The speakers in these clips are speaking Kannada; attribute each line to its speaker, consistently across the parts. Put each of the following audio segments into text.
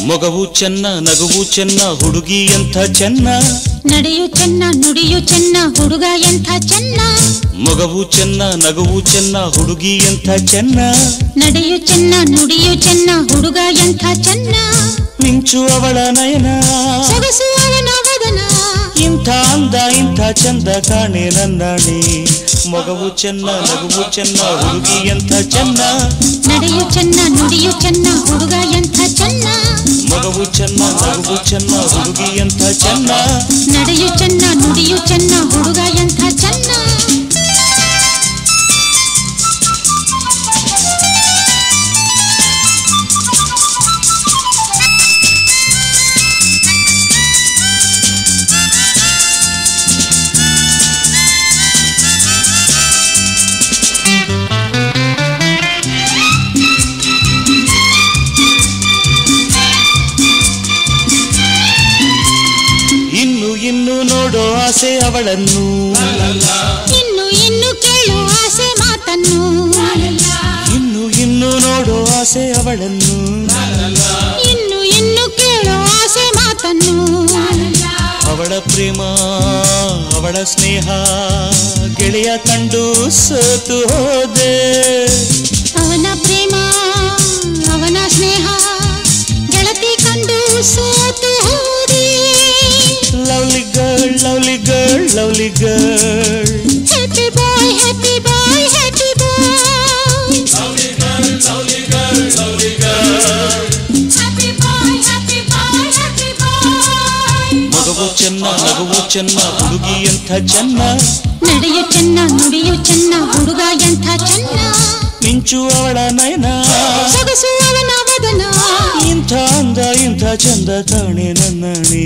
Speaker 1: ಮೊಗವು ಚೆನ್ನ ನಗುವು ಚೆನ್ನ ಹುಡುಗಿ ಎಂಥ ಚೆನ್ನ
Speaker 2: ನಡೆಯು ಚೆನ್ನ ನುಡಿಯು ಚೆನ್ನ ಹುಡುಗ ಎಂಥ ಚೆನ್ನ
Speaker 1: ಮೊಗವು ಚೆನ್ನ ನಗುವು ಚೆನ್ನ ಹುಡುಗಿ ಎಂಥ ಚೆನ್ನ
Speaker 2: ನಡೆಯು ಚೆನ್ನ ನುಡಿಯು ಚೆನ್ನ ಹುಡುಗ ಎಂಥ ಚೆನ್ನ
Speaker 1: ಮಿಂಚು ಅವಳ ನಯನ
Speaker 2: ಸೊಗಸು ಅವನ ವದನ
Speaker 1: ಇಂಥ ಅಂದ ಇಂಥ ಚಂದ ಕಾಣೆ ನನ್ನಾಣಿ ಮೊಗವು ಚೆನ್ನ ನಗುವು ಚೆನ್ನ ಹುಡುಗಿ ಎಂಥ ಚೆನ್ನ
Speaker 2: ನಡೆಯು ಚೆನ್ನ ನುಡಿಯು ಚೆನ್ನ ಹುಡುಗ ಎಂಥ ಚೆನ್ನ
Speaker 1: ಮಗವು ಚೆನ್ನ ನಗುವು ಚೆನ್ನ ಹುಡುಗಿ ಎಂಥ ಚೆನ್ನ
Speaker 2: ನಡೆಯು ಚೆನ್ನ ನುಡಿಯು ಚೆನ್ನ ಹುಡುಗ ಎಂಥ ಚೆನ್ನ
Speaker 1: ಇನ್ನು ಇನ್ನು ನೋಡೋ ಆಸೆ ಅವಳನ್ನು
Speaker 2: ಇನ್ನು ಇನ್ನು ಕೇಳು ಆಸೆ ಮಾತನ್ನು
Speaker 1: ಇನ್ನು ಇನ್ನು ನೋಡೋ ಆಸೆ ಅವಳನ್ನು
Speaker 2: ಇನ್ನು ಇನ್ನು ಕೇಳು ಆಸೆ ಮಾತನ್ನು
Speaker 1: ಅವಳ ಪ್ರೇಮ ಅವಳ ಸ್ನೇಹ ಗೆಳೆಯ ಕಂಡು ಸೋತು ಹೋದೆ
Speaker 2: ಅವನ ಪ್ರೇಮ ಅವನ ಸ್ನೇಹ ಗೆಳತಿ ಕಂಡು ಸೋತು ಹೋದೆ
Speaker 1: lovely girl lovely girl lovely girl
Speaker 2: happy boy happy boy happy boy happy boy happy boy happy boy
Speaker 1: ಮಗವು ಚೆನ್ನ ನಗುವು ಚೆನ್ನ ಹುಡುಗಿ ಎಂಥ ಚೆನ್ನ
Speaker 2: ನಡೆಯು ಚೆನ್ನ ನುಡಿಯು ಚೆನ್ನ ಹುಡುಗ ಎಂಥ ಚೆನ್ನ
Speaker 1: ಮಿಂಚು ಅವಳ ನಯನ
Speaker 2: ಸೊಗಸು ಅವನ ವದನ
Speaker 1: ಇಂಥ ಅಂದ ಇಂಥ ಚಂದ ಕಾಣೆ ನನ್ನಣಿ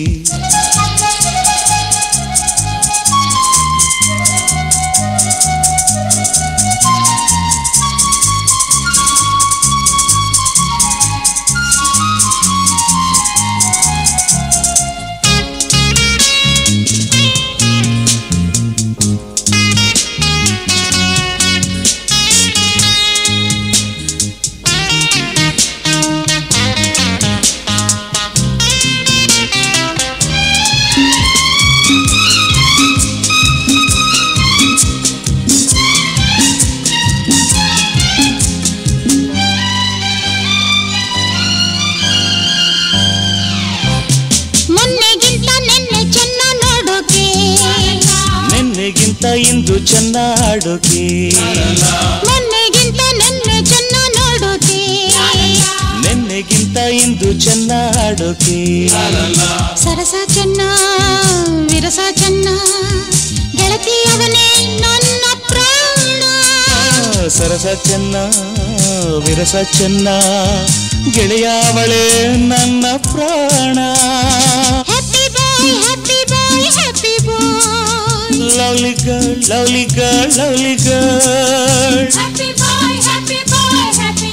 Speaker 2: ಮೊನ್ನೆಗಿಂತ ನಿನ್ನೆ ಚೆನ್ನ ನೋಡೋಕೆ
Speaker 1: ನಿನ್ನೆಗಿಂತ ಇಂದು ಚೆನ್ನ ಆಡೋಕೆ
Speaker 2: ಮೊನ್ನೆಗಿಂತ ನಿನ್ನೆ ಚೆನ್ನ ನೋಡೋಕೆ
Speaker 1: ನಿನ್ನೆಗಿಂತ ಇಂದು ಚೆನ್ನ ಆಡೋಕೆ
Speaker 2: ಸರಸ ಚೆನ್ನ ವಿರಸ ಚೆನ್ನ ಗೆಳತಿ ಅವನೇ ನನ್ನ ಪ್ರಾಣ
Speaker 1: ಸರಸ ಚೆನ್ನ ವಿರಸ ಚೆನ್ನ ಗೆಳೆಯ ಅವಳೇ ನನ್ನ ಪ್ರಾಣ
Speaker 2: happy boy happy boy happy boy
Speaker 1: lovely girl lovely girl lovely girl
Speaker 2: happy boy happy boy happy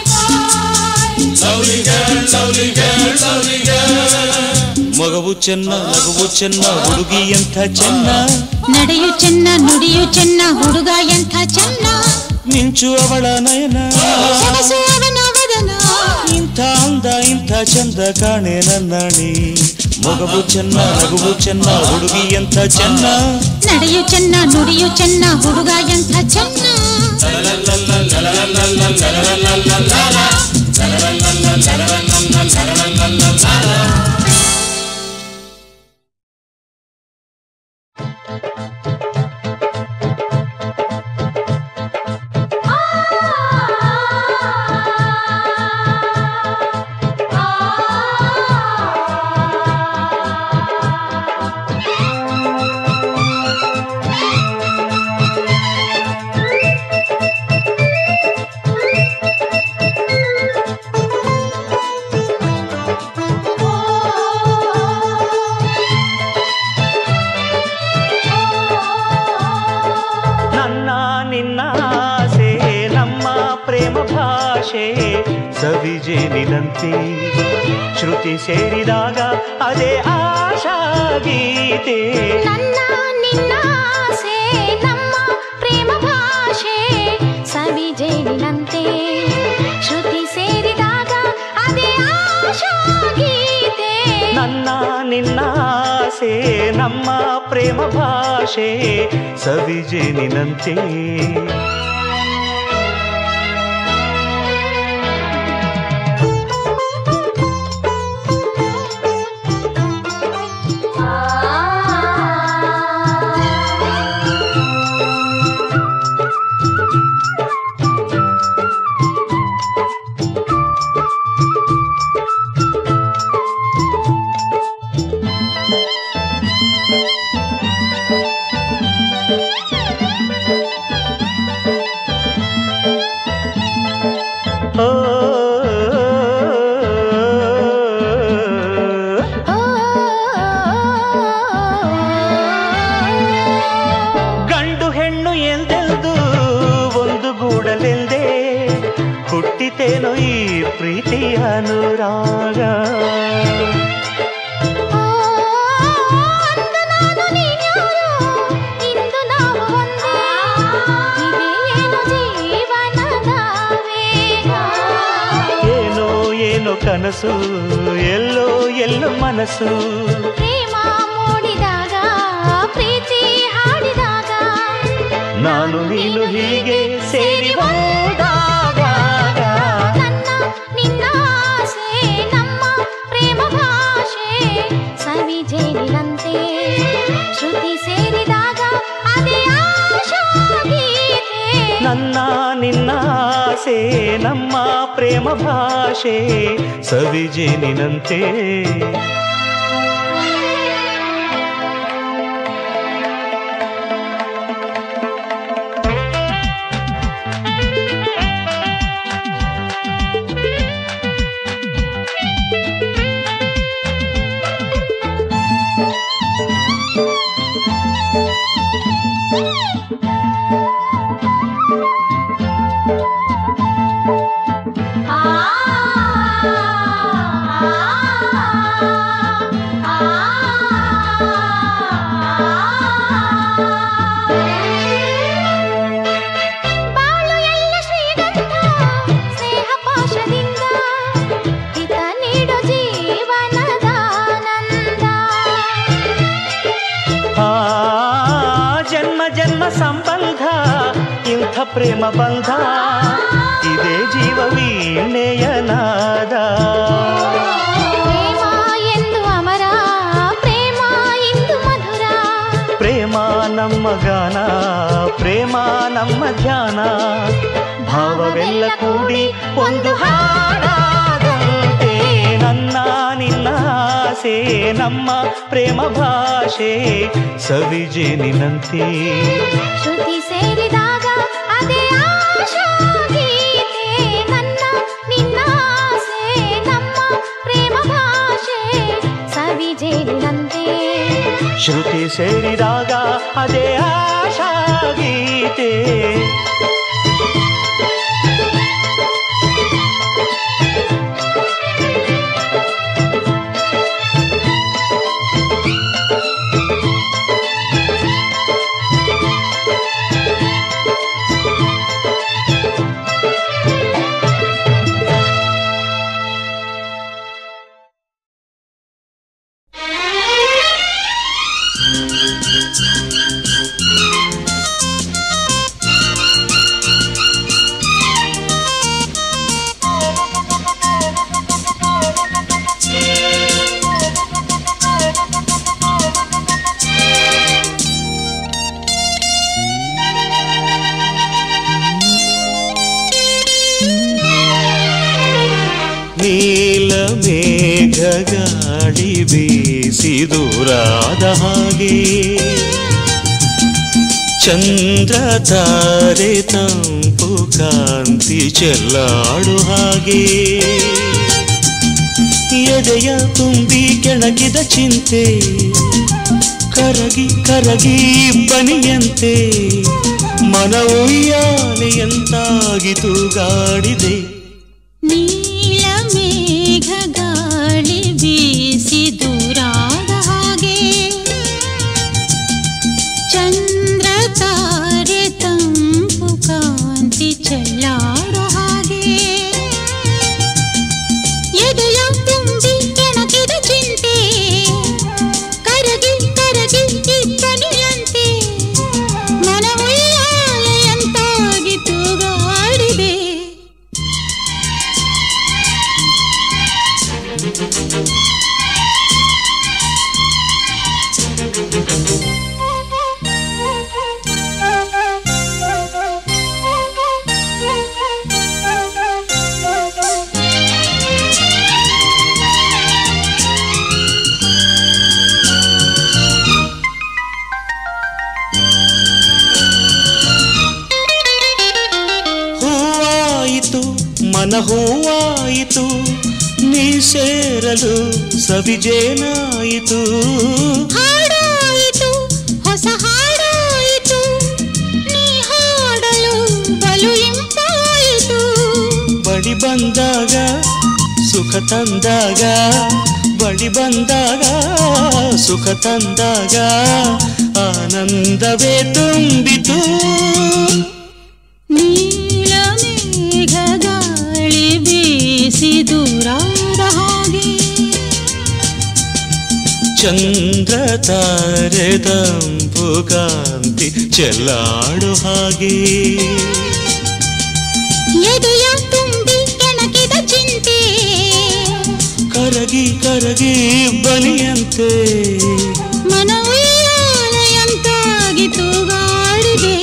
Speaker 2: boy
Speaker 1: ಮಗವು ಚೆನ್ನ ನಗುವು ಚೆನ್ನ ಹುಡುಗಿ ಎಂಥ ಚೆನ್ನ
Speaker 2: ನಡೆಯು ಚೆನ್ನ ನುಡಿಯು ಚೆನ್ನ ಹುಡುಗ ಎಂಥ ಚೆನ್ನ
Speaker 1: ಮಿಂಚು ಅವಳ ನಯನ
Speaker 2: ಸೊಗಸು ಅವನ ವದನ
Speaker 1: ಇಂಥ ಅಂದ ಇಂಥ ಚಂದ ಕಾಣೆ ನನ್ನಣಿ ಮಗವು ಚೆನ್ನ ನಗುವು ಚೆನ್ನ ಹುಡುಗಿ ಎಂಥ ಚೆನ್ನ
Speaker 2: ನಡೆಯು ಚೆನ್ನ ನುಡಿಯು ಚೆನ್ನ ಹುಡುಗ ಎಂಥ ಚೆನ್ನ
Speaker 1: ನನ್ನ ನಿನ್ನ ಆಸೆ ನಮ್ಮ ಪ್ರೇಮ ಭಾಷೆ ಸವಿಜೇನಿನಂತೆ ಶ್ರುತಿ ಸೇರಿದಾಗ ಅದೇ ಆಶಾ ಗೀತೆ
Speaker 2: ನನ್ನ ನಿನ್ನ ಆಸೆ ನಮ್ಮ ಪ್ರೇಮ ಭಾಷೆ ಸವಿಜೇನಿನಂತೆ ಶ್ರುತಿ ಸೇರಿದಾಗ ಅದೇ ಆಶಾ
Speaker 1: ಆಸೆ ನಮ್ಮ ಪ್ರೇಮ ಭಾಷೆ ಸವಿಜೇನಿನಂತೆ ಓ ಗಂಡು ಹೆಣ್ಣು ಎಂದೆಂದು ಒಂದು ಗೂಡಲೆಂದೇ ಹುಟ್ಟಿತೇನೋ ಈ ಪ್ರೀತಿಯ ಅನುರಾಗ
Speaker 2: ಅಂದು ನಾನು ನೀನ್ಯಾರೋ, ಇಂದು ನಾವು ಒಂದೇ. ಇದೇನು ಜೀವನದ ವೇಗ.
Speaker 1: ಏನೋ ಏನೋ ಕನಸು ಎಲ್ಲೋ ಎಲ್ಲೋ ಮನಸ್ಸು
Speaker 2: ಪ್ರೇಮ ಮೂಡಿದಾಗ ಪ್ರೀತಿ ಹಾಡಿದಾಗ
Speaker 1: ನಾನು ನೀನು ಹೀಗೆ ಸೇರಿ ಒಂದಾದಾಗ
Speaker 2: ನನ್ನ ನಿನ್ನ ಆಸೆ ನಮ್ಮ ಪ್ರೇಮ ಭಾಷೆ ಸವಿಜೇನಿನಂತೆ ಶ್ರುತಿ ಸೇರಿದಾಗ ಅದೇ ಆಶಾ ಗೀತೆ
Speaker 1: ನನ್ನ ನಿನ್ನ ಆಸೆ ನಮ್ಮ ಪ್ರೇಮ ಭಾಷೆ ಸವಿಜೇನಿನಂತೆ
Speaker 2: ಬಾಳು ಎಲ್ಲ ಶ್ರೀಗಂಧ ಸ್ನೇಹ ಪಾಶದಿಂದ ಹಿತ ನೀಡು ಜೀವನದ ಆನಂದ
Speaker 1: ಆ ಜನ್ಮ ಜನ್ಮ ಸಂಬಂಧ ಇಂಥ ಪ್ರೇಮ ಬಂಧ ಇದೇ ಜೀವ ವೀಣೆಯ ನಾದ
Speaker 2: ಪ್ರೇಮ ಎಂದು ಅಮರ ಪ್ರೇಮ ಇಂದು ಮಧುರ
Speaker 1: ಪ್ರೇಮ ನಮ್ಮ ಗಾನ ಪ್ರೇಮ ನಮ್ಮ ಧ್ಯಾನ ಭಾವವೆಲ್ಲ ಕೂಡಿ ಒಂದು ಹಾಡಾದಂತೆ ನನ್ನ ನಿನ್ನ ಆಸೆ ನಮ್ಮ ಪ್ರೇಮ ಭಾಷೆ ಸವಿಜೇನಿನಂತೆ
Speaker 2: ಶ್ರುತಿ ಸೇರಿದಾಗ ಅದೇ ಆಶಾ ಗೀತೆ ನನ್ನ ನಿನ್ನ ಆಸೆ ನಮ್ಮ ಪ್ರೇಮ ಭಾಷೆ ಸವಿಜೇನಿನಂತೆ
Speaker 1: ಶ್ರುತಿ ಸೇರಿದಾಗ ಅದೇ ಆಶಾ ಗೀತೆ ನೀಲ ಮೇಘ ಗಾಳಿ ಬೀಸಿ ದೂರಾದ ಹಾಗೆ ಚಂದ್ರ ತಾರೆ ತಂಪು ಕಾಂತಿ ಚೆಲ್ಲಾಡು ಹಾಗೆ ಎದೆಯ ತುಂಬಿ ಕೆಣಕಿದ ಚಿಂತೆ ಕರಗಿ ಕರಗಿ ಬನಿಯಂತೆ ಮನ ಉಯ್ಯಾಲೆಯಂತಾಗಿತು ಗಾಡಿದೆ
Speaker 2: ನೀಲ ಮೇಘ ಗಾಳಿ ಬೀಸಿ ದೂರಾದ ಹಾಗೆ ಚಂದ್ರ ತಾರೆ ತಂಪು ಕಾಂತಿ ಚೆಲ್ಲಾಡೋ ಹಾಗೆ ಎದೆಯ ತುಂಬಿ ಕೆಣಕಿದ ಚಿಂತೆ
Speaker 1: ನನ್ನ ಹೂವಾಯಿತು ನೀ ಸೇರಲು ಸವಿಜೇನಾಯಿತು
Speaker 2: ಹಾಡಾಯಿತು ಹೊಸ ಹಾಡಾಯಿತು ನೀ ಹಾಡಲು ಬಲು ಇಂಪಾಯಿತು
Speaker 1: ಬಳಿ ಬಂದಾಗ ಸುಖ ತಂದಾಗ ಬಳಿ ಬಂದಾಗ ಸುಖ ತಂದಾಗ ಆನಂದವೇ ತುಂಬಿತು
Speaker 2: ನೀಲ ಮೇಘ ಗಾಳಿ ಬೀಸಿ ದೂರಾದ ಹಾಗೆ
Speaker 1: ಚಂದ್ರ ತಾರೆ ತಂಪು ಕಾಂತಿ ಚೆಲ್ಲಾಡು ಹಾಗೆ
Speaker 2: ಎದೆಯ ತುಂಬಿ ಕೆಣಕಿದ ಚಿಂತೆ
Speaker 1: ಕರಗಿ ಕರಗಿ ಬಲಿಯಂತೆ
Speaker 2: ಮನ ಉಯ್ಯಾಲೆಯಂತಾಗಿ ತೂಗಾಡಿದೆ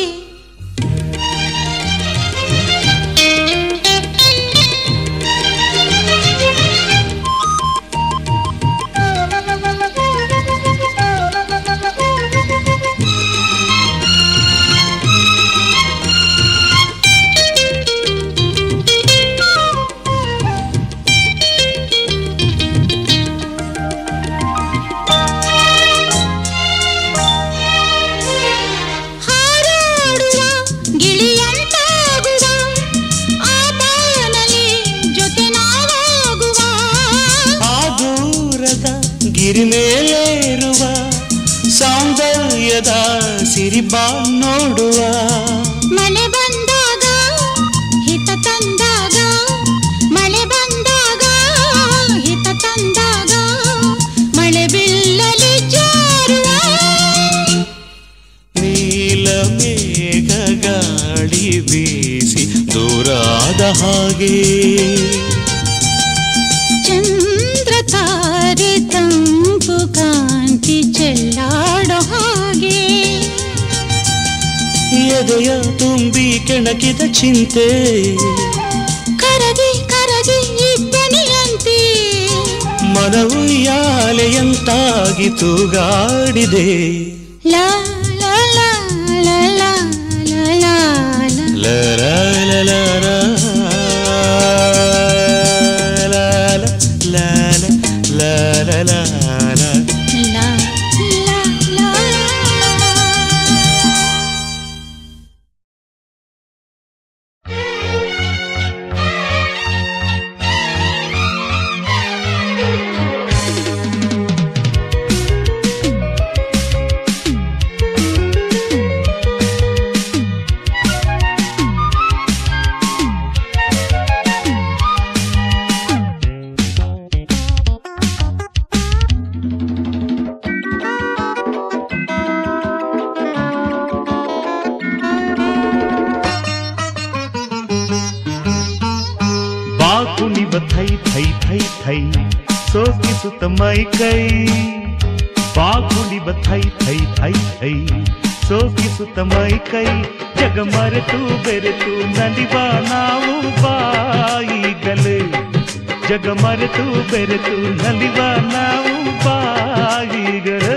Speaker 2: ಹಾರಾಡುವ ಗಿಳಿಯಂತಾಗುವ ಆ ಬಾನಲ್ಲಿ ಜೊತೆ ನಾವಾಗುವ
Speaker 1: ಆ ದೂರದ ಗಿರಿ ಮೇಲೇರುವ ಸೌಂದರ್ಯದ ಸಿರಿಬಾ ನೋಡುವ
Speaker 2: ಮಳೆ ಬಂದಾಗ ಹಿತ ತಂದಾಗ ಮಳೆ ಬಂದಾಗ ಹಿತ ತಂದಾಗ ಮಳೆ ಬಿಲ್ಲಲಿ ಜಾರುವ
Speaker 1: ನೀಲ ಮೇಘ ಗಾಳಿ ಬೀಸಿ ದೂರಾದ ಹಾಗೆ
Speaker 2: ಚಂದ್ರ ತಾರೆ ತಂಪು ಕಾಂತಿ ಚೆಲ್ಲಾಡೋ ಹಾಗೆ
Speaker 1: ಎದೆಯ ತುಂಬಿ ಕೆಣಕಿದ ಚಿಂತೆ
Speaker 2: ಕರಗಿ ಕರಗಿ ಇಬ್ಬನಿಯಂತೆ
Speaker 1: ಮನವು ಯಾಲೆಯಂತಾಗಿ ತೂಗಾಡಿದೆ
Speaker 2: ಲಾ ಲಾ ಲಾ ಲಾ ಲಾ ಲಾ ಲಾ ಲಾ.
Speaker 1: ಲರ
Speaker 2: ಲಾ ಲಾ ಲಾ
Speaker 1: ಬಾಕುಣಿವ ಥೈ ಥೈ ಥೈ ಥೈ ಸೋಕಿಸುತ್ತ ಮೈ ಕೈ ಬಾಕುಣಿವ ಥೈ ಥೈ ಥೈ ಥೈ ಸೋಕಿಸುತ್ತ ಮೈ ಕೈ ಜಗ ಮರೆತು ಬೆರೆತು ನಲಿವ ನಾವು ಬಾಯಿಗಲೇ ಜಗ ಮರೆತು ಬೆರೆತು ನಲಿವ ನಾವು ಬಾಯಿಗಲೇ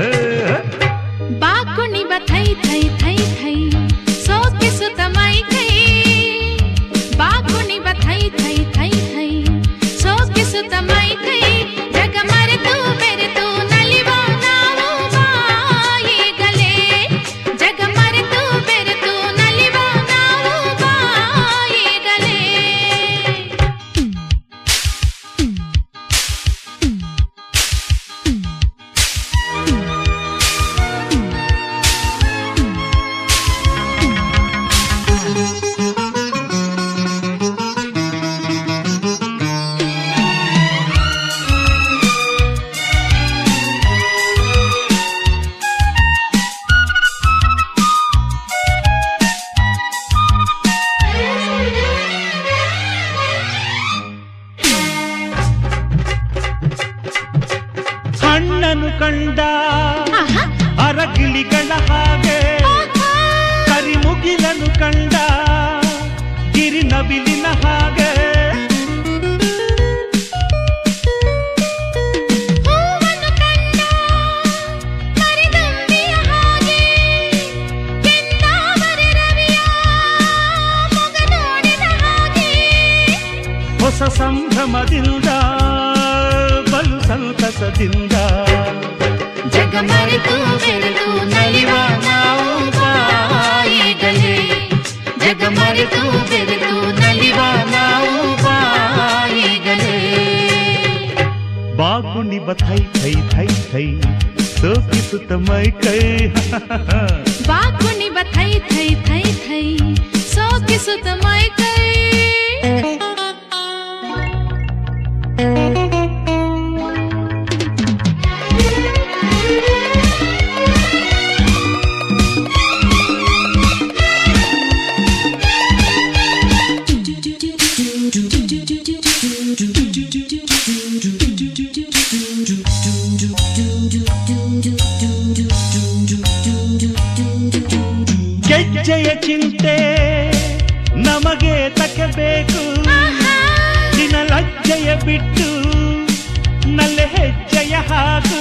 Speaker 2: ಬಾಕುಣಿವ ಥೈ ಥೈ ಥೈ ಥೈ ಸೋಕಿಸುತ್ತ ಮೈ ಕೈ ಬಾಕುಣಿವ ಥೈ ಥೈ ಥೈ ಥೈ ಸೋಕಿಸುತ್ತ ಮೈ ಕೈ ಜಗ ಮರೆತು ಬೆರೆತು ನಲಿವ ನಾವು ಬಾಯಿಗಲೇ ಜಗ ಮರೆತು ಬೆರೆತು ನಲಿವ ನಾವು ಬಾಯಿಗಲೇ
Speaker 1: ಹಣ್ಣನು ಕಂಡ
Speaker 2: ಆಹಾ
Speaker 1: ಅರಗಿಳಿಗಳ ಹಾಗೆ ಕರಿಮುಗಿಲನು ಕಂಡ ಗಿರಿ ನವಿಲಿನ ಹಾಗೆ
Speaker 2: ಹೂವನ್ನು ಕಂಡ ಕರಿದಂಬಿಯ ಹಾಗೆ ಕೆಂದಾವರೆ ರವಿಯ ಮೊಗ ನೋಡಿದ ಹಾಗೆ
Speaker 1: ಸಂಭ್ರಮದಿಂದ ಬಲು ಸಂತಸದಿಂದ
Speaker 2: ಜಗ ಮರೆತು ಬೆರೆತು ನಲಿವ ನಾವು ಬಾಯಿಗಳೇ ಜಗ ಮರೆತು ಬೆರೆತು ನಲಿವ ನಾವು ಬಾಯಿಗಳೇ
Speaker 1: ಬಾಗುಣಿ ಬಥೈ ಥೈ ಥೈ ಥೈ ಸೋಕಿಸುತ್ತ ಮೈ ಕೈ
Speaker 2: ಬಾಕುಣಿ ಬಥೈ ಥೈ ಥೈ ಥೈ ಸೋಕಿಸುತ್ತ ಮೈ ಕೈ
Speaker 1: ಗೆಜ್ಜೆಯ ಚಿಂತೆ ನಮಗೆ ತಕ್ಕಬೇಕು ನಿನ್ನ ಲಜ್ಜೆಯ ಬಿಟ್ಟು ನಲ್ಲೆ ಹೆಜ್ಜೆಯ ಹಾಕು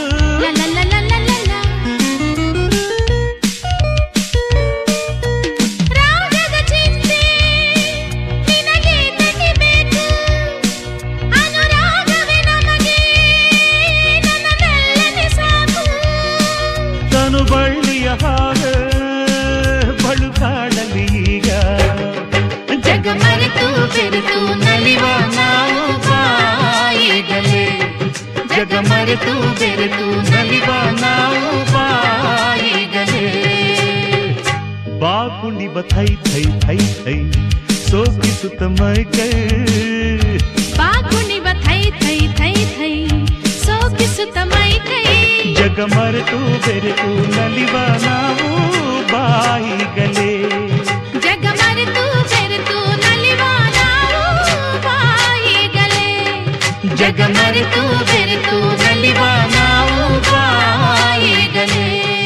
Speaker 2: ರಾಗದ ಚಿಂತೆ ನಿನಗೆ ತೆಗಿಬೇಕು ಅನುರಾಗವೇ ನಮಗೆ ನನ್ನ ಮೆಲ್ಲನೆ ಸಾಕು
Speaker 1: ತನು ಬಳ್ಳಿಯ ಹಾಗೆ ಬಳು ಕಾಡಲಿ ಈಗ
Speaker 2: ಜಗ ಮರೆತು ಬೆರೆತು ನಲಿವ ನಾವು ಬಾಯಿಗಳೇ ಜಗ ಮರೆತು ಬೆರೆತು ನಲಿವ ನಾವು ಬಾಯಿಗಳೇ
Speaker 1: ಬಾಗುಣಿ ಬಥೈ ಥೈ ಥೈ ಥೈ ಸೋಕಿಸುತ್ತ ಮೈ ಕೈ
Speaker 2: ಬಾಗುಣಿವ ಥೈ ಥೈ ಥೈ ಥೈ ಸೋಕಿಸುತ್ತ ಮೈ ಕೈ
Speaker 1: ಜಗ ಮರೆತು ಬೆರೆತು ನಲಿವ ನಾವು ಬಾಯಿಗಲೇ
Speaker 2: ಜಗ ಮರೆತು ಬೆರೆತು ನಲಿವ ನಾವು ಬಾಯಿಗಳೇ ಜಗ ಮರೆತು ಬೆರೆತು ನಲಿವ ನಾವು ಬಾಯಿಗಳೇ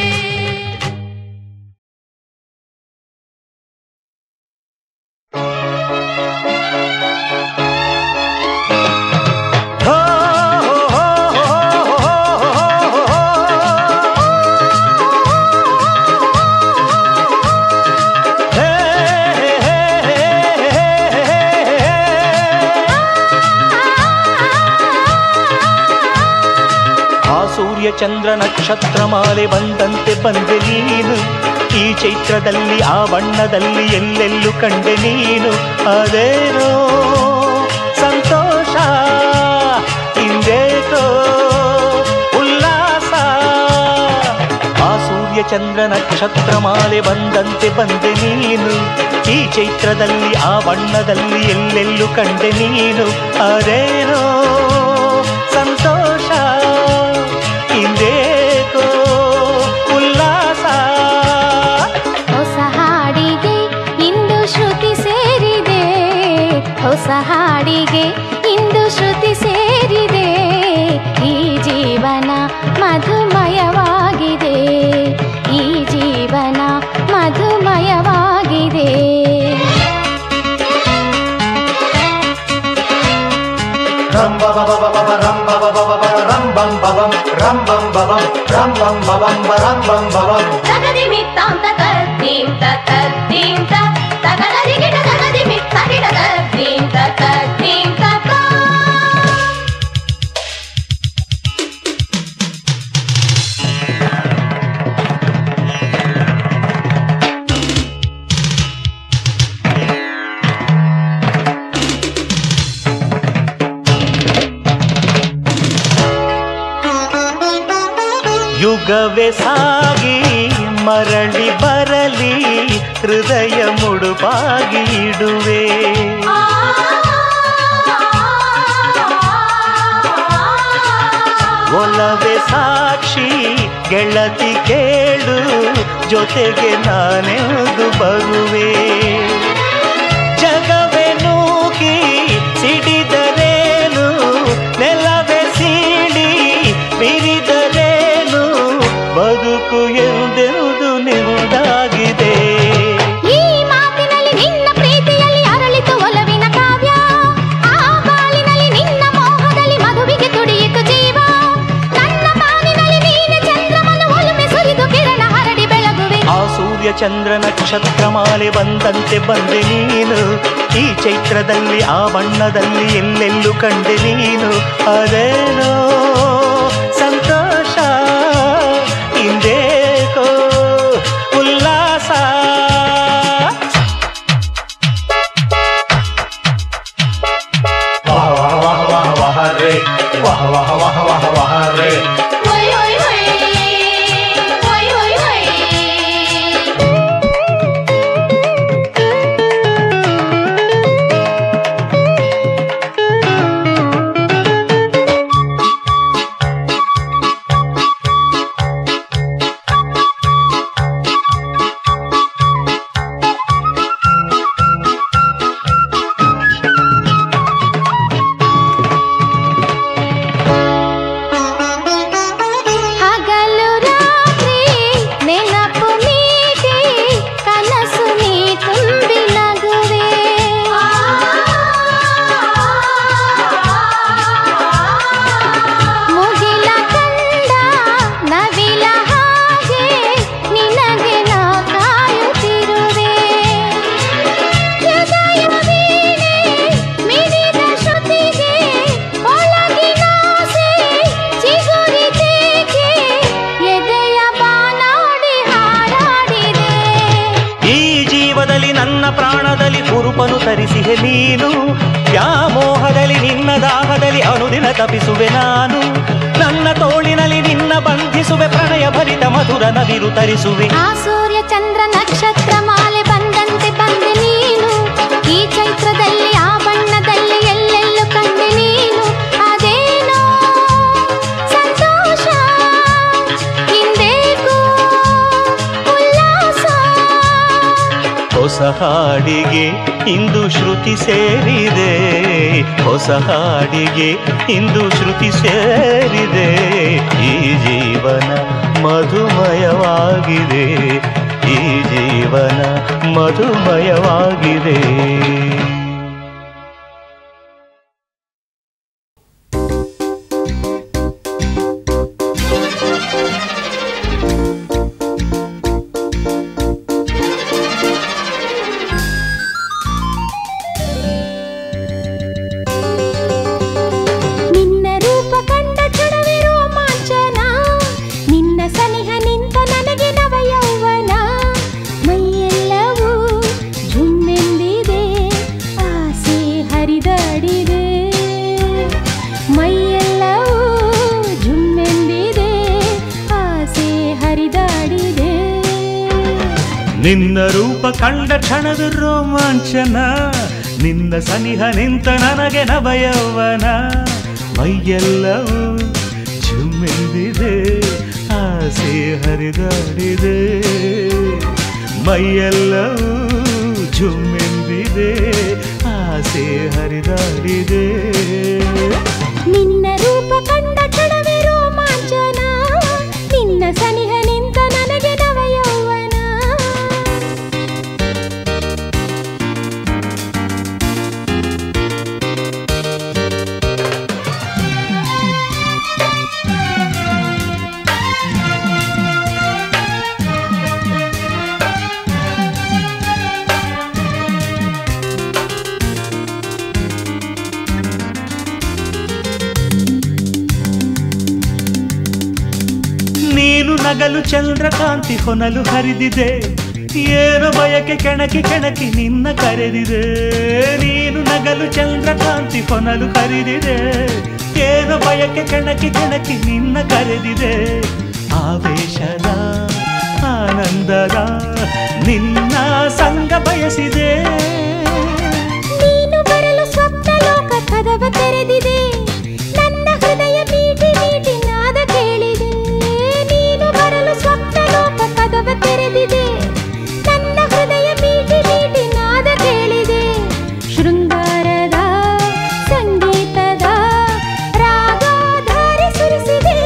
Speaker 1: ಹೋ, ಹೋ, ಹೋ, ಹೋ, ಹೋ, ಹೇ, ಹೇ, ಹೇ, ಹೇ, ಹೇ. ಆ ಸೂರ್ಯ ಚಂದ್ರ ನಕ್ಷತ್ರ ಮಾಲೆ ಬಂದಂತೆ ಬಂದೆ ನೀನು ಈ ಚೈತ್ರದಲ್ಲಿ ಆ ಬಣ್ಣದಲ್ಲಿ ಎಲ್ಲೆಲ್ಲೂ ಕಂಡೆ ನೀನು ಅದೇನೋ ಸಂತೋಷ ಹಿಂದೇಕೋ ಉಲ್ಲಾಸ ಆ ಸೂರ್ಯ ಚಂದ್ರ ನಕ್ಷತ್ರ ಮಾಲೆ ಬಂದಂತೆ ಬಂದೆ ನೀನು ಈ ಚೈತ್ರದಲ್ಲಿ ಆ ಬಣ್ಣದಲ್ಲಿ ಎಲ್ಲೆಲ್ಲೂ ಕಂಡೆ ನೀನು ಅದೇನೋ ಸಂತೋಷ ಹಿಂದೇಕೋ ಉಲ್ಲಾಸ
Speaker 3: ಹೊಸ ಹಾಡಿಗೆ ಇಂದು ಶ್ರುತಿ ಸೇರಿದೆ ಹೊಸ ಹಾಡಿಗೆ ಇಂದು ಶ್ರುತಿ ಸೇರಿದೆ ಈ ಜೀವನ ಮಧುಮಯವಾಗಿದೆ ಈ ಜೀವನ ಮಧುಮಯವಾಗಿದೆ
Speaker 4: ram ba ba ba ba ba ba ram ba ba ba ba ba ram bam ba bam ram bam ba bam ram bam ba bam ba ram bam ba bam
Speaker 3: ತಗದಿಮಿತ್ತಾಂತ ತದ್ದೀಂತ ತದ್ದೀಂತ ತಗದದಿಗಿಡ ತಗದಿಮಿತ್ತಗಿಡ ತದ್ದೀಂತ ತದ್ದೀಂತ ತಾ.
Speaker 1: ಯುಗವೇ ಸಾಗಿ ಮರಳಿ ಬರಲಿ ಹೃದಯ ಮುಡುಪಾಗಿ ಇಡುವೆ ಒಲವೇ ಸಾಕ್ಷಿ ಗೆಳತಿ ಕೇಳು ಜೊತೆಗೆ ನಾನೆಂದು ಬರುವೆ ಜಗವೇ ನೂಕಿ ಸಿಡಿದರೇನು ನೆಲವೇ ಸೀಳಿ ಬಿರಿದರೇನು ಬದುಕು ಎಂದೆಂದು ನಿಂದಾಗಿದೆ
Speaker 3: ಈ ಮಾತಿನಲ್ಲಿ ನಿನ್ನ ಪ್ರೀತಿಯಲ್ಲಿ ಅರಳಿತು ಒಲವಿನ ಕಾವ್ಯ ಆ ಬಾಳಿನಲ್ಲಿ ನಿನ್ನ ಮೋಹದಲ್ಲಿ ಮಧುವಿಗೆ ತುಡಿಯಿತು ಜೀವ ನನ್ನ ಬಾನಿನಲ್ಲಿ ನೀನೆ ಚಂದ್ರಮನ ಒಲುಮೆ ಸುರಿದು ಕಿರಣ ಹರಡಿ ಬೆಳಗುವೆ
Speaker 1: ಆ ಸೂರ್ಯ ಚಂದ್ರ ನಕ್ಷತ್ರ ಮಾಲೆ ಬಂದಂತೆ ಬಂದೆ ನೀನು ಈ ಚೈತ್ರದಲ್ಲಿ ಆ ಬಣ್ಣದಲ್ಲಿ ಎಲ್ಲೆಲ್ಲೂ ಕಂಡೆ ನೀನು ಅದೇನೋ ಸಂತೋಷ ಇಂದೇಕೋ ಉಲ್ಲಾಸ
Speaker 4: ವಾಹ ವಾಹ ವಾಹ ವಾಹ ವಾಹ ರೇ ವಾಹ ವಾಹ ವಾಹ ವಾಹ ವಾಹ ರೇ
Speaker 3: ಹೊಯ್ ಹೊಯ್ ಹೊಯ್ ಹೊಯ್ ಹೊಯ್ ಹೊಯ್ ಹಗಲು ರಾತ್ರಿ ನೆನಪು ಮೀಟಿ ಕನಸು ನೀ ತುಂಬಿ ನಗುವೆ ಮುಗಿಲ ಕಂಡ ನವಿಲ ಹಾಗೆ ನಿನಗೆ ನಾ ಕಾಯುತ್ತಿರುವೆ ಹೃದಯ ವೀಣೆ ಮಿಡಿದ ಶ್ರುತಿಗೆ ಒಳಗಿನಾಸೆ ಚಿಗುರಿತೇಕೆ ಎದೆಯ ಬಾನಾಡಿ ಹಾರಾಡಿದೆ
Speaker 1: ಈ ಜೀವದಲ್ಲಿ ನನ್ನ ಪ್ರಾಣದಲ್ಲಿ ಕುರುಪನು ತರಿಸಿಹೆ ನೀನು ವ್ಯಾಮೋಹದಲ್ಲಿ ನಿನ್ನ ದಾಹದಲ್ಲಿ ಅನುದಿನ ತಪಿಸುವೆ ನಾನು ನನ್ನ ತೋಳಿನಲ್ಲಿ ನಿನ್ನ ಬಂಧಿಸುವೆ ಪ್ರಣಯ ಭರಿತ ಮಧುರ ನವಿರು ತರಿಸುವೆ
Speaker 3: ಆ ಸೂರ್ಯ ಚಂದ್ರ ನಕ್ಷತ್ರ ಮಾಲೆ ಬಂದಂತೆ ಬಂದೆ ನೀನು ಈ ಚೈತ್ರದಲ್ಲಿ ಆ ಬಣ್ಣದಲ್ಲಿ ಎಲ್ಲೆಲ್ಲೂ ಕಂಡೆ ನೀನು ಅದೇನೋ ಸಂತೋಷ ಹಿಂದೇಕೋ ಉಲ್ಲಾಸ
Speaker 1: ಹೊಸ ಹಾಡಿಗೆ ಇಂದು ಶ್ರುತಿ ಸೇರಿದೆ ಹೊಸ ಹಾಡಿಗೆ ಇಂದು ಶ್ರುತಿ ಸೇರಿದೆ ಈ ಜೀವನ ಮಧುಮಯವಾಗಿದೆ ಈ ಜೀವನ ಮಧುಮಯವಾಗಿದೆ
Speaker 3: ನಿನ್ನ ರೂಪ ಕಂಡ ಕ್ಷಣವೇ ರೋಮಾಂಚನ ನಿನ್ನ ಸನಿಹ ನಿಂತ ನನಗೆ ನವ ಯೌವನ ಮೈಯೆಲ್ಲವೂ ಜುಮ್ಮೆಂದಿದೆ ಆಸೆ ಹರಿದಾಡಿದೆ ಮೈಯೆಲ್ಲವೂ ಜುಮ್ಮೆಂದಿದೆ ಆಸೆ ಹರಿದಾಡಿದೆ
Speaker 1: ನಿನ್ನ ರೂಪ ಕಂಡ ಕ್ಷಣದ ರೋಮಾಂಚನ ನಿನ್ನ ಸನಿಹ ನಿಂತ ನನಗೆ ನವಯೌವನ ಮೈಯೆಲ್ಲವೂ ಜುಮ್ಮೆಂದಿದೆ ಆಸೆ ಹರಿದಾಡಿದೆ ಮೈಯೆಲ್ಲವೂ ಜುಮ್ಮೆಂದಿದೆ ಆಸೆ ಹರಿದಾಡಿದೆ
Speaker 3: ನಿನ್ನ ರೂಪ ಕಂಡ ಕ್ಷಣವೇ ರೋಮಾಂಚನ ನಿನ್ನ ಸನಿಹ ನಿಂತ ನನಗೆ ನವ ಯೌವನ
Speaker 1: ನೀನು ನಗಲು ಚಂದ್ರಕಾಂತಿ ಹೊನಲು ಹರಿದಿದೆ ಏನು ಬಯಕೆ ಕೆಣಕಿ ಕೆಣಕಿ ನಿನ್ನ ಕರೆದಿದೆ ನೀನು ನಗಲು ಚಂದ್ರಕಾಂತಿ ಹೊನಲು ಹರಿದಿದೆ ಏನು ಬಯಕೆ ಕೆಣಕಿ ಕೆಣಕಿ ನಿನ್ನ ಕರೆದಿದೆ ಆವೇಶದ ಆನಂದದ ನಿನ್ನ ಸಂಗ ಬಯಸಿದೆ
Speaker 3: ನೀನು ಬರಲು ಸ್ವಪ್ನ ಲೋಕ ಕದವ ತೆರೆದಿದೆ ನನ್ನ ಹೃದಯ ಮೀಟಿ ಮೀಟಿ ನಾದ ಕೇಳಿದೆ ನೀನು ಬರಲು ಸ್ವಪ್ನ ಲೋಕ ಕದವ ತೆರೆದಿದೆ ನನ್ನ ಹೃದಯ ಮೀಟಿ ಮೀಟಿ ನಾದ ಕೇಳಿದೆ ಶೃಂಗಾರದ ಸಂಗೀತದ ರಾಗಾಧಾರೆ ಸುರಿಸಿದೆ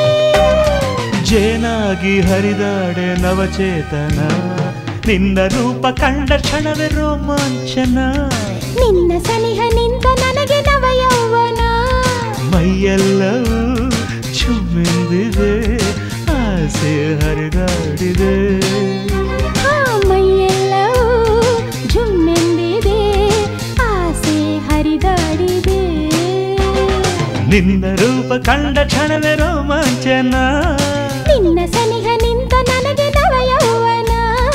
Speaker 1: ಜೇನಾಗಿ ಹರಿದಾಡೆ ನವಚೇತನ ನಿನ್ನ ರೂಪ ಕಂಡ ಕ್ಷಣವೇ ರೋಮಾಂಚನ
Speaker 3: ನಿನ್ನ ಸನಿಹ ನಿಂತ ನನಗೆ ನವ ಯೌವನ
Speaker 1: ಮೈಯೆಲ್ಲವೂ ಚುಮ್ಮೆಂದಿದೆ ಆಸೆ ಹರಿದಾಡಿದೆ
Speaker 3: ಆ
Speaker 1: ನಿನ್ನ ರೂಪ ಕಂಡ ಕ್ಷಣವೇ ರೋಮಾಂಚನ
Speaker 3: ನಿನ್ನ ಸನಿಹ ನಿಂತ ನನಗೆ ನವ ಯೌವನ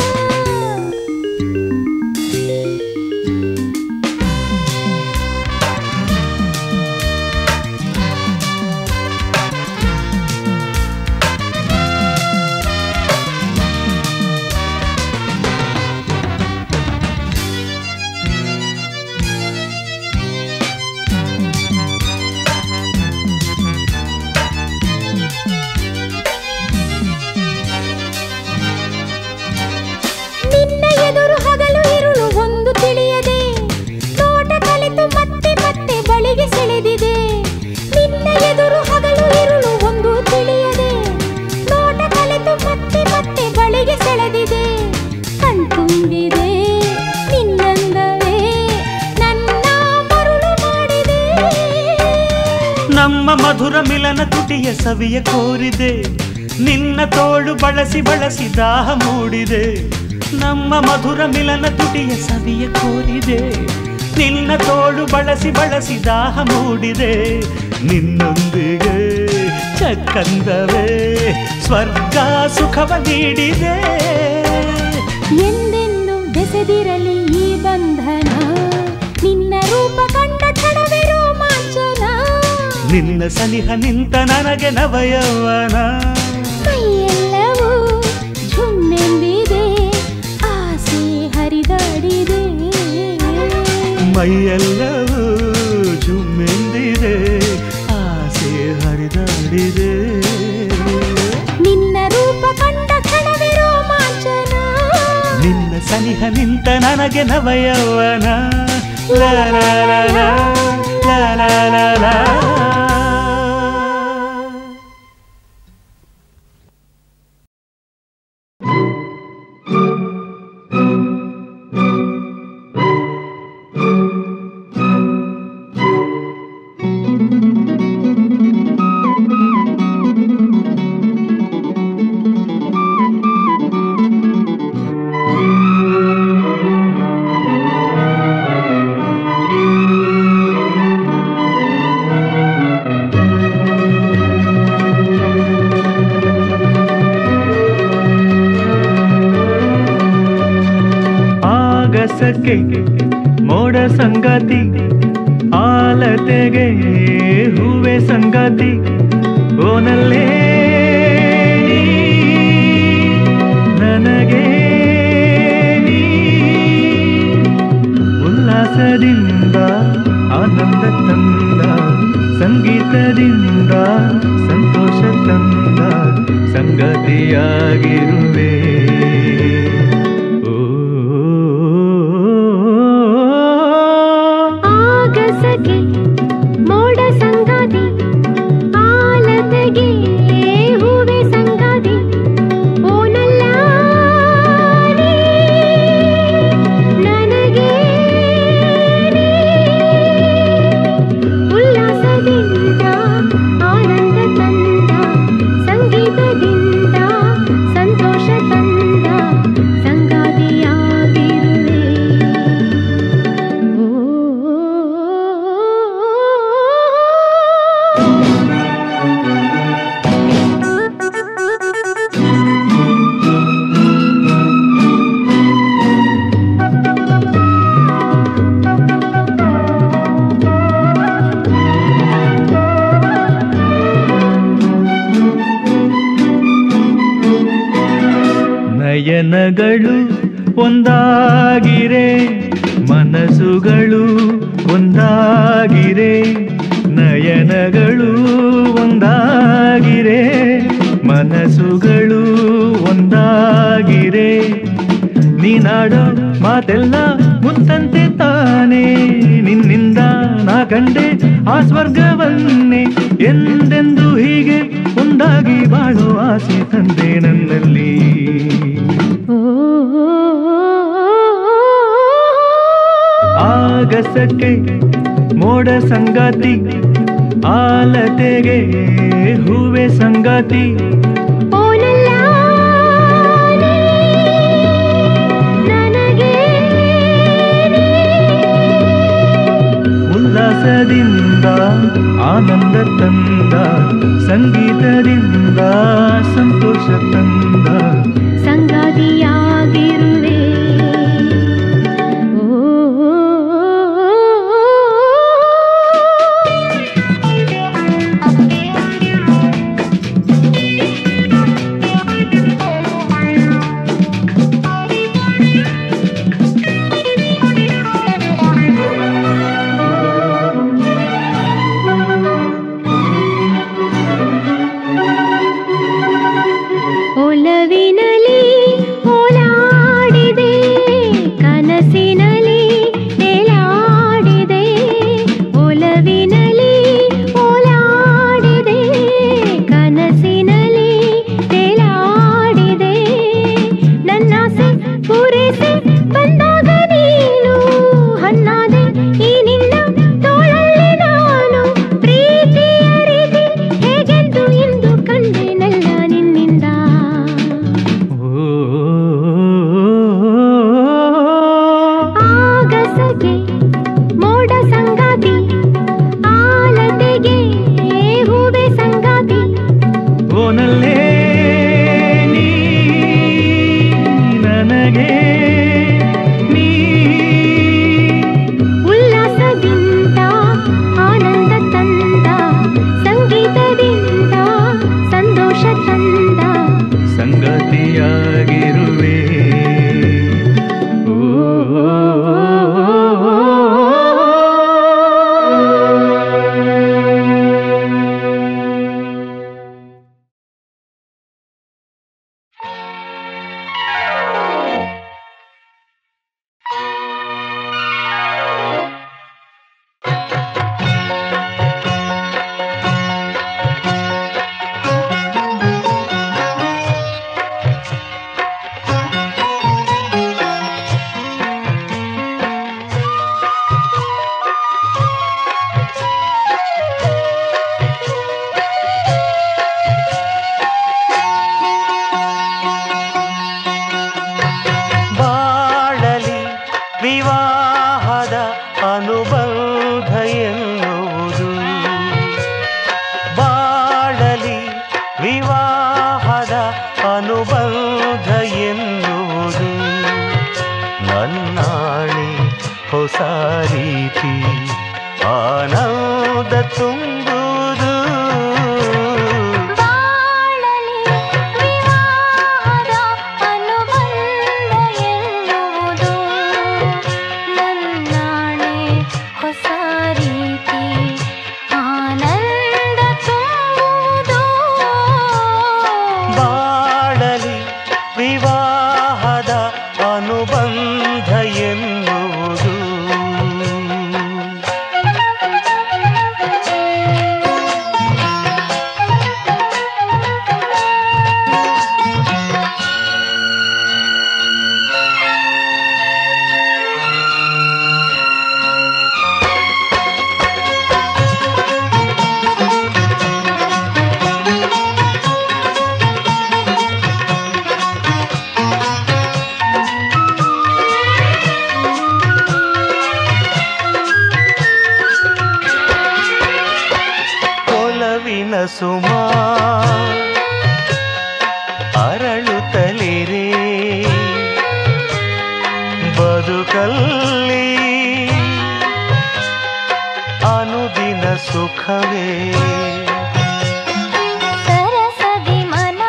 Speaker 3: ನಿನ್ನ ಎದುರು ಹಗಲು ಇರುಳು ಒಂದು ತಿಳಿಯದೆ ತೋಟ ಕಲಿತು ಮತ್ತೆ ಮತ್ತೆ ಬಳಿಗೆ ಸೆಳೆದಿದೆ ನಿನ್ನ ಎದುರು ಹಗಲು ಇರುಳು ಒಂದು ತಿಳಿಯದೆ ತೋಟ ಕಲಿತು ಮತ್ತೆ ಮತ್ತೆ ಬಳಿಗೆ ಸೆಳೆದಿದೆ ಕಣ್ತುಂಬಿದೆ ನಿನ್ನಂದವೇ ನನ್ನ ಮರುಳು ಮಾಡಿದೆ
Speaker 1: ನಮ್ಮ ಮಧುರ ಮಿಲನ ತುಟಿಯ ಸವಿಯ ಕೋರಿದೆ ನಿನ್ನ ತೋಳು ಬಳಸಿ ಬಳಸಿ ದಾಹ ಮೂಡಿದೆ ನಮ್ಮ ಮಧುರ ಮಿಲನ ತುಟಿಯ ಸವಿಯ ಕೋರಿದೆ ನಿನ್ನ ತೋಳು ಬಳಸಿ ಬಳಸಿ ದಾಹ ಮೂಡಿದೆ ನಿನ್ನೊಂದಿಗೆ ಚಕ್ಕಂದವೇ ಸ್ವರ್ಗ ಸುಖವ ನೀಡಿದೆ
Speaker 3: ಎಂದೆಂದು ಬೆಸೆದಿರಲಿ ಈ ಬಂಧನ ನಿನ್ನ ರೂಪ ಕಂಡ ಕ್ಷಣವೇ ರೋಮಾಂಚನ
Speaker 1: ನಿನ್ನ ಸನಿಹ ನಿಂತ ನನಗೆ ನವಯೌವನ
Speaker 3: ಮೈಯೆಲ್ಲವೂ ಝುಮ್ಮೆಂದಿದೆ ಆಸೆ ಹರಿದಾಡಿದೆ
Speaker 1: ಮೈಯೆಲ್ಲವೂ ಜುಮ್ಮೆಂದಿದೆ ಆಸೆ ಹರಿದಾಡಿದೆ
Speaker 3: ನಿನ್ನ ರೂಪ ಕಂಡ ಕ್ಷಣವೇ ರೋಮಾಂಚನ
Speaker 1: ನಿನ್ನ ಸನಿಹ ನಿಂತ ನನಗೆ ನವಯೌವನ ಲಾ ಲಾ ಲಾ ಲಾ, ಲಾ ಲಾ ಲಾ ಲಾ. ಆಗಸಕ್ಕೆ ಮೋಡ ಸಂಗಾತಿ ಆಲತೆಗೆ ಹೂವೆ ಸಂಗಾತಿ ಓನಲ್ಲೇ ನೀ ನನಗೆ ನೀ ಉಲ್ಲಾಸದಿಂದ ಆನಂದ ತಂದ ಸಂಗೀತದಿಂದ ಸಂತೋಷ ತಂದ ಸಂಗತಿಯಾಗಿರುವೆ ಓ
Speaker 3: ಆಗಸಗೆ ಮೋಡ ಸಂಗಾತಿ ಆಲತೆಗೆ ಹೂವೆ ಸಂಗಾತಿ ಓನಲ್ಲ ನೀ ನನಗೆ ನೀ. ಉಲ್ಲಾಸದಿಂದ ಆನಂದ ತಂದ ಸಂಗೀತದಿಂದ ಸಂತೋಷ ತಂದ ಸಂಗಾತಿಯಾಗಿರುವೆ
Speaker 1: ನಯನಗಳು ಒಂದಾಗಿರೆ ಮನಸ್ಸುಗಳು ಒಂದಾಗಿರೆ ನಯನಗಳು ಒಂದಾಗಿರೆ ಮನಸ್ಸುಗಳು ಒಂದಾಗಿರೆ ನೀನಾಡೋ ಮಾತೆಲ್ಲ ಮುತ್ತಂತೆ ತಾನೇ ನಿನ್ನಿಂದ ನಾ ಕಂಡೆ ಆ ಸ್ವರ್ಗವನ್ನೇ ಎಂದೆಂದು ಹೀಗೆ ಒಂದಾಗಿ ಬಾಳೋ ಆಸೆ ತಂದೆ ನನ್ನಲ್ಲಿ ಆಗಸಕ್ಕೆ ಮೋಡ ಸಂಗಾತಿ ಆಲತೆಗೆ ಹೂವೆ ಸಂಗಾತಿ
Speaker 3: ಓನಲ್ಲ ನೀ ನನಗೆ ನೀ.
Speaker 1: ಉಲ್ಲಾಸದಿಂದ
Speaker 5: ಆನಂದ ತಂದ ಸಂಗೀತದಿಂದ ಸಂತೋಷ ತಂದ
Speaker 3: ಸಂಗಾತಿಯಾಗಿರುವೆ ಓ ಒಲವಿನಲಿ ಓಲಾಡಿದೆ ಕನಸಿನಲಿ ತೇಲಾಡಿದೆ ಒಲವಿನಲಿ ಓಲಾಡಿದೆ ಕನಸಿನಲಿ ತೇಲಾಡಿದೆ ನನ್ನಾಸೆ ಪೂರೈಸಿ ಬಂದಾಗ ನೀನು ಹಣ್ಣಾದೆ ಈ ನಿನ್ನ ತೋಳಲ್ಲಿ ನಾನು ಪ್ರೀತಿಯ ರೀತಿ ಹೇಗೆಂದು ಇಂದು ಕಂಡೆನಲ್ಲ ನಿನ್ನಿಂದ ಆಗಸಗೆ ಮೋಡ ಸಂಗಾತಿ ಆಲತೆಗೆ ಹೂವೆ ಸಂಗಾತಿ
Speaker 5: ಓನಲ್ಲೇ ನೀ ನನಗೆ ನೀ
Speaker 3: ಉಲ್ಲಾಸದಿಂದ ಆನಂದ ತಂದ ಸಂಗೀತದಿಂದ ಸಂತೋಷ ತಂದ
Speaker 5: ಸಂಗತಿಯಾಗಿರುವೆ ಓ
Speaker 1: ಬಾಳಲಿ ವಿವಾಹದ ಅನುಬಂಧ ಎನ್ನುವುದು ಬಾಳಲಿ ವಿವಾಹದ ಅನುಬಂಧ ಎನ್ನುವುದು ನನ್ನಾಣಿ ಹೊಸ ರೀತಿ ಆನಂದ ತುಂಬುವುದು
Speaker 3: ಬಾಳಲಿ ವಿವಾಹದ ಅನುಬಂಧ ಎನ್ನುವುದು ನನ್ನಾಣೆ ಹೊಸ ರೀತಿ ಆನಂದ ತುಂಬುವುದು
Speaker 1: ಬಾಳಲಿ ವಿವಾಹದ ಅನುಬಂಧ ಎನ್ನುವುದು ಒಲವಿನ ಸುಮಾ ಅರಳುತ್ತಲಿರೆ ಬದುಕಲ್ಲಿ ಅನುದಿನ ಸುಖವೇ
Speaker 3: ಸರಸದಿ ಮನ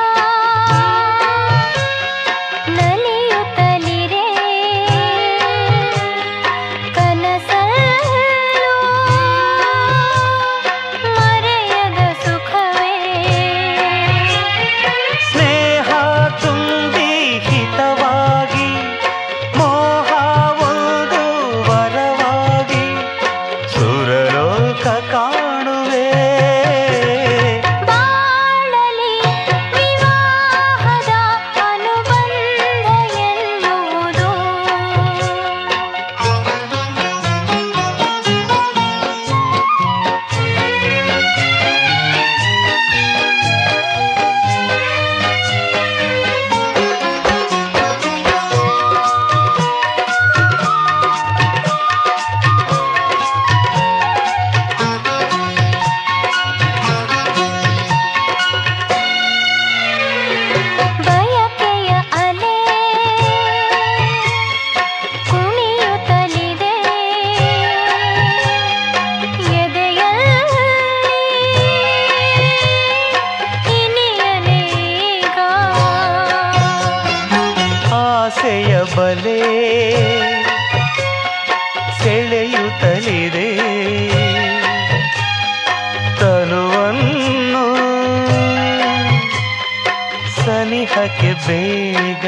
Speaker 3: ನಲಿಯುತ್ತಲಿರೆ ಕನಸಲ್ಲೂ ಮರೆಯದ ಸುಖವೇ
Speaker 1: ಸ್ನೇಹ ತುಂಬಿ ಹಿತವಾಗಿ ಮೋಹ ಒಂದು ವರವಾಗಿ ಸುರಲೋಕ ಕಾಣುವೆ ಆಸೆಯ ಬಲೆ ಸೆಳೆಯುತ್ತಲಿದೆ ತನುವನ್ನು ಸನಿಹಕ್ಕೆ ಬೇಗ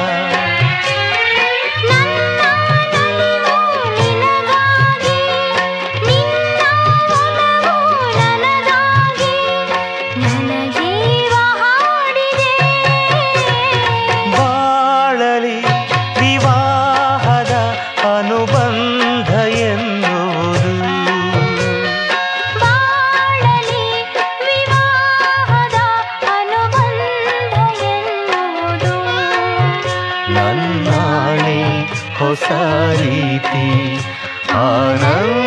Speaker 3: ನನ್ನ ನಲಿವು ನಿನಗಾಗಿ ನಿನ್ನ ಒಲವು ನನಗಾಗಿ ನನ್ನ ಜೀವ ಹಾಡಿದೆ
Speaker 1: ಬಾಳಲಿ ವಿವಾಹದ ಅನುಬಂಧ ಎನ್ನುವುದು
Speaker 3: ಬಾಳಲಿ ವಿವಾಹದ ಅನುಬಂಧ ಎನ್ನುವುದು
Speaker 1: ನನ್ನಾಣೆ ಹೊಸ ರೀತಿ ಆನಂದ